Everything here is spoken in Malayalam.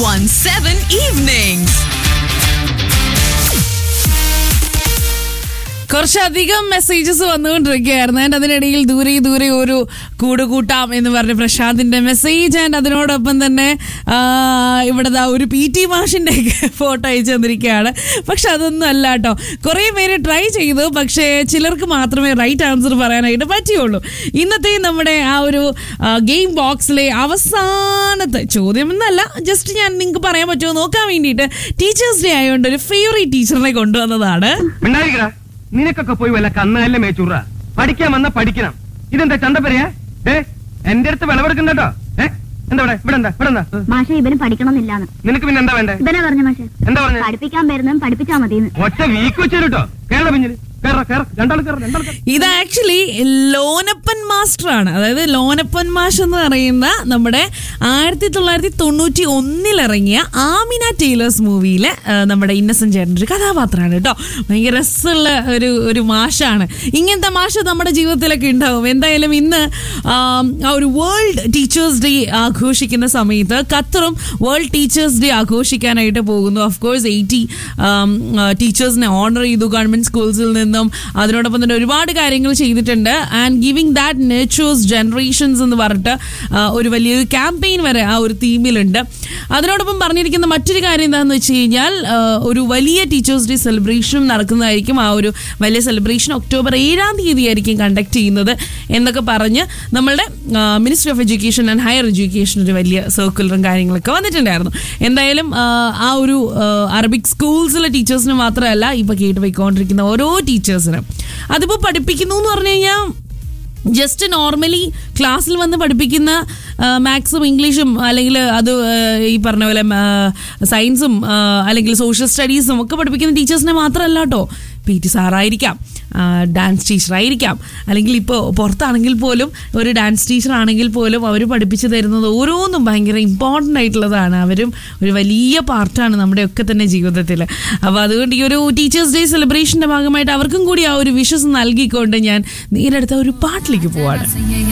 917 Evenings. കുറച്ചധികം മെസ്സേജസ് വന്നുകൊണ്ടിരിക്കുകയായിരുന്നു ആൻഡ് അതിനിടയിൽ ദൂരെ ദൂരെ ഒരു കൂട് കൂട്ടാം എന്ന് പറഞ്ഞ പ്രശാന്തിന്റെ മെസ്സേജ് ആൻഡ് അതിനോടൊപ്പം തന്നെ ആ, ഇവിടെ ദാ ഒരു പി ടി മാഷിന്റെ ഫോട്ടോ അയച്ചു തന്നിരിക്കുകയാണ് പക്ഷെ അതൊന്നും അല്ല കേട്ടോ കുറേ പേര് ട്രൈ ചെയ്തു പക്ഷേ ചിലർക്ക് മാത്രമേ റൈറ്റ് ആൻസർ പറയാനായിട്ട് പറ്റിയുള്ളൂ ഇന്നത്തെ നമ്മുടെ ആ ഒരു ഗെയിം ബോക്സിലെ അവസാനത്തെ ചോദ്യം എന്നല്ല ജസ്റ്റ് ഞാൻ നിങ്ങൾക്ക് പറയാൻ പറ്റുമോ നോക്കാൻ വേണ്ടിയിട്ട് ടീച്ചേഴ്സ് ഡേ ആയതുകൊണ്ട് ഒരു ഫേവറേറ്റ് ടീച്ചറിനെ കൊണ്ടുവന്നതാണ് മിണ്ടായിരിക്കടാ നിനക്കൊക്കെ പോയി വല്ല കന്നാലല്ലേ മേച്ചൂറ പഠിക്കാൻ വന്ന പഠിക്കണം ഇതെന്താ ചന്തപ്പരയാ ഏ എന്റെ അടുത്ത് വിളവെടുക്കണ്ടോ ഏ എന്താ ഇവിടെ ഇവിടെ എന്താ ഇവിടെ എന്താ മാഷെ ഇവന് പഠിക്കണമെന്നില്ലാന്ന് നിനക്ക് പിന്നെ എന്താ വേണ്ടേ ഇവനെ പറഞ്ഞു മാഷെ എന്താ പറഞ്ഞേ പഠിപ്പിക്കാൻ വരുന്നതും പഠിപ്പിച്ചാ മതിയെന്ന് ഒറ്റ വീക്ക് വെച്ചു കേട്ടോ കേരള പിഞ്ഞില് കേറ കേറ രണ്ടാൾ കേറ രണ്ടാൾ കേറ ഇത് ആക്ച്വലി ലോനപ്പൻ മാസ്റ്റർ ആണ് അതായത് ലോനപ്പൻ മാഷ് എന്ന് പറയുന്ന നമ്മുടെ ആയിരത്തി തൊള്ളായിരത്തി തൊണ്ണൂറ്റി ഒന്നിലിറങ്ങിയ ആമിന ടൈലേഴ്സ് മൂവിയിലെ ആ, നമ്മുടെ ഇന്നസെന്റ് ചേട്ടൻ്റെ ഒരു കഥാപാത്രമാണ് കേട്ടോ ഭയങ്കര രസമുള്ള ഒരു ഒരു മാഷാണ് ഇങ്ങനത്തെ മാഷ് നമ്മുടെ ജീവിതത്തിലൊക്കെ ഉണ്ടാവും എന്തായാലും ഇന്ന് ആ, ആ ഒരു വേൾഡ് ടീച്ചേഴ്സ് ഡേ ആഘോഷിക്കുന്ന സമയത്ത് ഖത്തറും വേൾഡ് ടീച്ചേഴ്സ് ഡേ ആഘോഷിക്കാനായിട്ട് പോകുന്നു ഓഫ് കോഴ്സ് എയ്റ്റി ടീച്ചേഴ്സിനെ ഓണർ ചെയ്തു ഗവൺമെന്റ് സ്കൂൾസിൽ നിന്നും അതിനോടൊപ്പം തന്നെ ഒരുപാട് കാര്യങ്ങൾ ചെയ്തിട്ടുണ്ട് and giving that nature's generations എന്ന് പറഞ്ഞിട്ട് ആ, ഒരു വലിയൊരു ക്യാമ്പയിൻ വരെ ആ ഒരു തീമിലുണ്ട് അതിനോടൊപ്പം പറഞ്ഞിരിക്കുന്ന മറ്റൊരു കാര്യം എന്താണെന്ന് വെച്ച് കഴിഞ്ഞാൽ ആ, ഒരു വലിയ ടീച്ചേഴ്സ് ഡേ സെലിബ്രേഷൻ നടക്കുന്നതായിരിക്കും ആ ഒരു വലിയ സെലിബ്രേഷൻ ഒക്ടോബർ ഏഴാം തീയതി ആയിരിക്കും കണ്ടക്ട് ചെയ്യുന്നത് എന്നൊക്കെ പറഞ്ഞ് നമ്മളുടെ ministry of education and higher education ഒരു വലിയ സർക്കുലറും കാര്യങ്ങളൊക്കെ വന്നിട്ടുണ്ടായിരുന്നു എന്തായാലും ആ, ആ ഒരു ആ, അറബിക് സ്കൂൾസിലെ ടീച്ചേഴ്സിന് മാത്രമല്ല ഇപ്പൊ കേട്ട് പോയിക്കൊണ്ടിരിക്കുന്ന ഓരോ ടീച്ചേഴ്സിനും അതിപ്പോ പഠിപ്പിക്കുന്നു എന്ന് പറഞ്ഞു കഴിഞ്ഞാൽ ജസ്റ്റ് നോർമലി ക്ലാസ്സിൽ വന്ന് പഠിപ്പിക്കുന്ന മാത്സും ഇംഗ്ലീഷും അല്ലെങ്കിൽ അത് ആ, ഈ പറഞ്ഞ പോലെ സയൻസും അല്ലെങ്കിൽ സോഷ്യൽ സ്റ്റഡീസും ഒക്കെ പഠിപ്പിക്കുന്ന ടീച്ചേഴ്സിനെ മാത്രമല്ല കേട്ടോ പി ടി സാറായിരിക്കാം ഡാൻസ് ടീച്ചറായിരിക്കാം അല്ലെങ്കിൽ ഇപ്പോൾ പുറത്താണെങ്കിൽ പോലും ഒരു ഡാൻസ് ടീച്ചർ ആണെങ്കിൽ പോലും അവർ പഠിപ്പിച്ചു തരുന്നത് ഓരോന്നും ഭയങ്കര ഇമ്പോർട്ടൻ്റ് ആയിട്ടുള്ളതാണ് അവരും ഒരു വലിയ പാർട്ടാണ് നമ്മുടെയൊക്കെ തന്നെ ജീവിതത്തിൽ അപ്പോൾ അതുകൊണ്ട് ഈ ഒരു ടീച്ചേഴ്സ് ഡേ സെലിബ്രേഷൻ്റെ ഭാഗമായിട്ട് അവർക്കും കൂടി ആ ഒരു വിഷസ് നൽകിക്കൊണ്ട് ഞാൻ നേരെടുത്ത ഒരു പാട്ടിലേക്ക് പോവാണ്